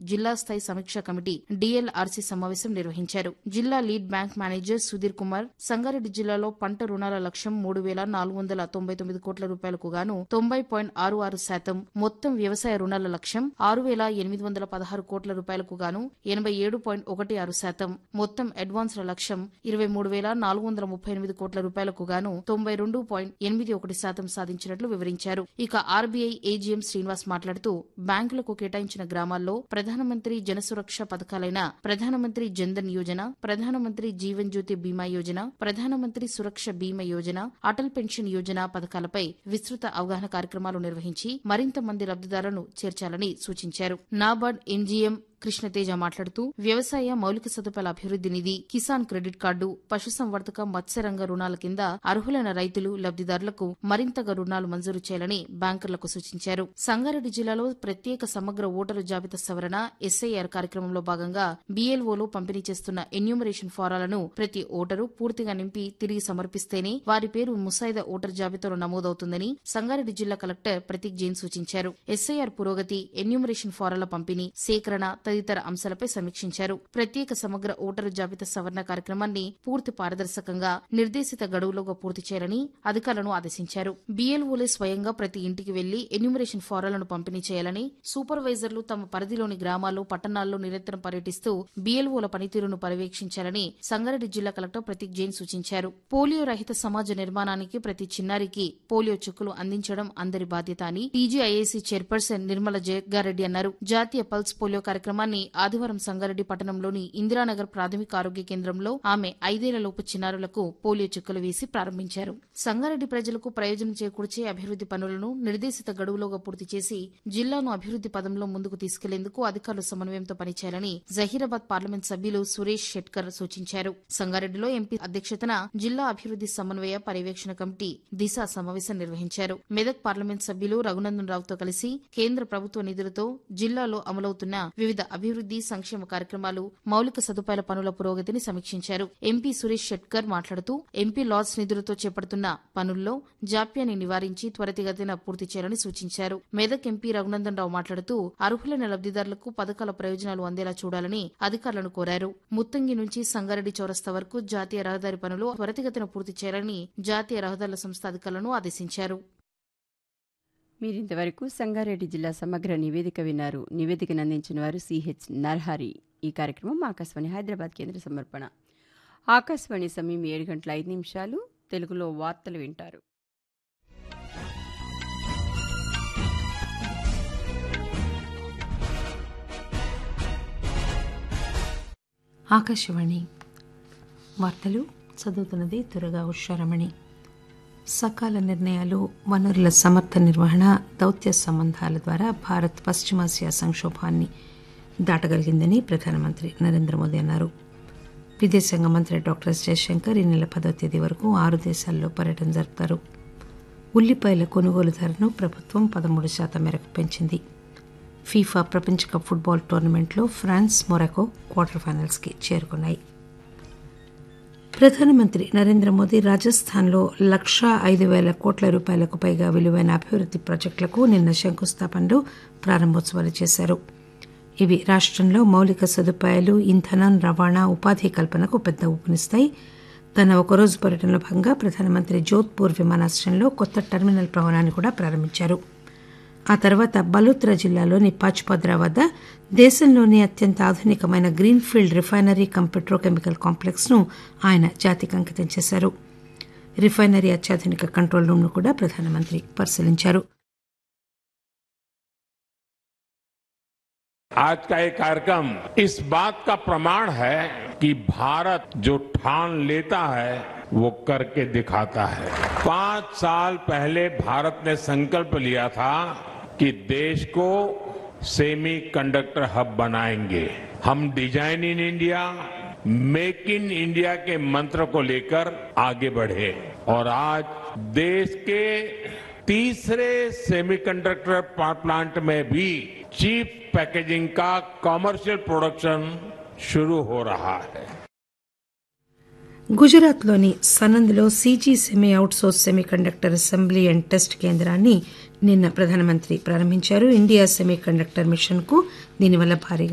జిల్లా స్థాయి సమీక్షా కమిటీ డిఎల్ఆర్సీ సమావేశం నిర్వహించారు జిల్లా lead bank manager Sudheer Kumar Sangareddy జిల్లాలో పంట రుణాల లక్ష్యం మూడు వేల నాలుగు వందల తొంభై తొమ్మిది కోట్ల రూపాయలకు గాను తొంభై పాయింట్ ఆరు ఆరు శాతం మొత్తం వ్యవసాయ రుణాల లక్ష్యం ఆరు వేల ఎనిమిది వందల పదహారు కోట్ల రూపాయలకు గాను ఎనభై ఏడు పాయింట్ ఒకటి ఆరు శాతం మొత్తం అడ్వాన్స్ల లక్ష్యం ఇరవై మూడు వేల నాలుగు వందల ముప్పై ఎనిమిది కోట్ల రూపాయలకు గాను తొంభై రెండు పాయింట్ ఎనిమిది ఒకటి శాతం సాధించినట్లు వివరించారు ఇక ఆర్బీఐ ఏజీఎం శ్రీనివాస్ మాట్లాడుతూ బ్యాంకులకు కేటాయించిన గ్రామాల్లో ప్రధానమంత్రి జనసురక్ష పథకాలైన ప్రధానమంత్రి జన్ధన్ యోజన ప్రధానమంత్రి జీవన్ జ్యోతి బీమా యోజన ప్రధానమంత్రి సురక్ష బీమా యోజన అటల్ పెన్షన్ యోజన పథకాలపై విస్తృత అవగాహన కార్యక్రమాలు నిర్వహించి మరింత మంది లబ్దిదారులను చేర్చాలని సూచించారు నాబార్డ్ ఎంజీఎం కృష్ణతేజ మాట్లాడుతూ వ్యవసాయ మౌలిక సదుపాయాల అభివృద్ది నిధి కిసాన్ క్రెడిట్ కార్డు పశుసంవర్ధక మత్స్యరంగ రుణాల కింద అర్హులైన రైతులు లబ్దిదారులకు మరింతగా రుణాలు మంజూరు చేయాలని బ్యాంకర్లకు సూచించారు సంగారెడ్డి జిల్లాలో ప్రత్యేక సమగ్ర ఓటరు జాబితా సవరణ ఎస్ఐఆర్ కార్యక్రమంలో భాగంగా బీఎల్ఓలో పంపిణీ చేస్తున్న ఎన్యూమరేషన్ ఫారాలను ప్రతి ఓటరు పూర్తిగా నింపి తిరిగి సమర్పిస్తేనే వారి పేరు ముసాయిదా ఓటర్ జాబితాలో నమోదవుతుందని సంగారెడ్డి జిల్లా కలెక్టర్ ప్రతీక్ జైన్ సూచించారు ఎస్ఐఆర్ పురోగతి ఎన్యూమరేషన్ ఫారాల పంపిణీ సేకరణ తదితర అంశాలపై సమీక్షించారు ప్రత్యేక సమగ్ర ఓటరు జాబితా సవరణ కార్యక్రమాన్ని పూర్తి పారదర్శకంగా నిర్దేశిత గడువులోగా పూర్తి చేయాలని అధికారులను ఆదేశించారు బీఎల్ఓలే స్వయంగా ప్రతి ఇంటికి వెళ్లి ఎన్యూమరేషన్ ఫారాలను పంపిణీ చేయాలని సూపర్వైజర్లు తమ పరిధిలోని గ్రామాల్లో పట్టణాల్లో నిరంతరం పర్యటిస్తూ బీఎల్ఓల పనితీరును పర్యవేక్షించాలని సంగారెడ్డి జిల్లా కలెక్టర్ ప్రతీక్ జైన్ సూచించారు పోలియో రహిత సమాజ నిర్మాణానికి ప్రతి చిన్నారికి పోలియో చుక్కులు అందించడం అందరి బాధ్యత అని టీజీఐఏసీ చైర్పర్సన్ నిర్మల జగ్గారెడ్డి అన్నారు జాతీయ పల్స్ పోలియో కార్యక్రమాన్ని ఆదివారం సంగారెడ్డి పట్టణంలోని ఇందిరానగర్ ప్రాథమిక ఆరోగ్య కేంద్రంలో ఆమె ఐదేళ్లలోపు చిన్నారులకు పోలియో చుక్కలు వేసి ప్రారంభించారు సంగారెడ్డి ప్రజలకు ప్రయోజనం చేకూర్చే అభివృద్ది పనులను నిర్దేశిత గడువులోగా పూర్తి చేసి జిల్లాను అభివృద్ది పదంలో ముందుకు తీసుకెళ్లేందుకు అధికారులు సమన్వయంతో పనిచేయాలని జహీరాబాద్ పార్లమెంట్ సభ్యులు సురేష్ షెట్కర్ సూచించారు సంగారెడ్డిలో ఎంపీ అధ్యక్షతన జిల్లా అభివృద్ది సమన్వయ పర్యవేక్షణ కమిటీ దిశ సమావేశం నిర్వహించారు మెదక్ పార్లమెంట్ సభ్యులు రఘునందన్ రావుతో కలిసి కేంద్ర ప్రభుత్వ నిధులతో జిల్లాలో అమలవుతున్న వివిధ అభివృద్ది సంక్షేమ కార్యక్రమాలు మౌలిక సదుపాయాల పనుల పురోగతిని సమీక్షించారు ఎంపీ సురేష్ షెట్కర్ మాట్లాడుతూ ఎంపీ లాడ్స్ నిధులతో చేపడుతున్న పనుల్లో జాప్యాన్ని నివారించి త్వరితగతిన పూర్తి చేయాలని సూచించారు మెదక్ ఎంపీ రఘునందన్ రావు మాట్లాడుతూ అర్హులైన లబ్దిదారులకు పథకాల ప్రయోజనాలు అందేలా చూడాలని అధికారులను కోరారు ముత్తంగి నుంచి సంగారెడ్డి చౌరస్తా వరకు జాతీయ రహదారి పనులు త్వరితగతిన పూర్తి చేయాలని జాతీయ రహదారుల సంస్థ అధికారులను ఆదేశించారు మీరింతవరకు సంగారెడ్డి జిల్లా సమగ్ర నివేదిక విన్నారు నివేదికను అందించిన వారు సిహెచ్ నర్హరి ఈ కార్యక్రమం ఆకాశవాణి హైదరాబాద్ కేంద్ర సమర్పణ ఆకాశవాణి సమయం ఏడు గంటల ఐదు నిమిషాలు తెలుగులో వార్తలు వింటారు ఆకాశవాణి వార్తలు చదువుతున్నది త్వరగా ఉషారమణి సకాల నిర్ణయాలు వనరుల సమర్థ నిర్వహణ దౌత్య సంబంధాల ద్వారా భారత్ పశ్చిమాసియా సంక్షోభాన్ని దాటగలిగిందని ప్రధానమంత్రి నరేంద్ర మోదీ అన్నారు విదేశాంగ మంత్రి డాక్టర్ ఎస్ జయశంకర్ ఈ నెల పదో తేదీ వరకు ఆరు దేశాల్లో పర్యటన జరుపుతారు ఉల్లిపాయల కొనుగోలు ధరను ప్రభుత్వం పదమూడు శాతం మేరకు పెంచింది ఫీఫా ప్రపంచ కప్ ఫుట్బాల్ టోర్నమెంట్లో ఫ్రాన్స్ మొరాకో క్వార్టర్ ఫైనల్స్కి చేరుకున్నాయి ప్రధానమంత్రి నరేంద్ర మోదీ రాజస్థాన్లో లక్షా ఐదు వేల కోట్ల రూపాయలకు పైగా విలువైన అభివృద్ది ప్రాజెక్టులకు నిన్న శంకుస్థాపనలో ప్రారంభోత్సవాలు చేశారు ఇవి రాష్టంలో మౌలిక సదుపాయాలు ఇంధనం రవాణా ఉపాధి కల్పనకు పెద్ద ఊపునిస్తాయి తన ఒకరోజు పర్యటనలో భాగంగా ప్రధానమంత్రి జోధ్పూర్ విమానాశ్రయంలో కొత్త టెర్మినల్ భవనాన్ని కూడా ప్రారంభించారు ఆ తర్వాత బలోత్రా జిల్లాలోని పాచ్పద్రా వద్ద దేశంలోని అత్యంత ఆధునికమైన greenfield refinery cum petrochemical complex ను ఆయన జాతికి అంకితం చేశారు రిఫైనరీ అత్యాధునిక కంట్రోల్ రూమ్ ను కూడా ప్రధానమంత్రి పరిశీలించారు आज का ये कार्यक्रम इस बात का प्रमाण है कि भारत जो ठान लेता है वो करके दिखाता है पांच साल पहले भारत ने संकल्प लिया था कि देश को सेमी कंडक्टर हब बनाएंगे हम design in India make in India के मंत्र को लेकर आगे बढ़े और आज देश के तीसरे सेमीकंडक्टर प्लांट में भी चीप पैकेजिंग का कमर्शियल प्रोडक्शन शुरू हो रहा है గుజరాత్లోని సనంద్లో CG semi outsource semiconductor assembly and test కేంద్రాన్ని నిన్న ప్రధానమంత్రి ప్రారంభించారు ఇండియా సెమీ కండక్టర్ మిషన్ కు దీనివల్ల భారీగా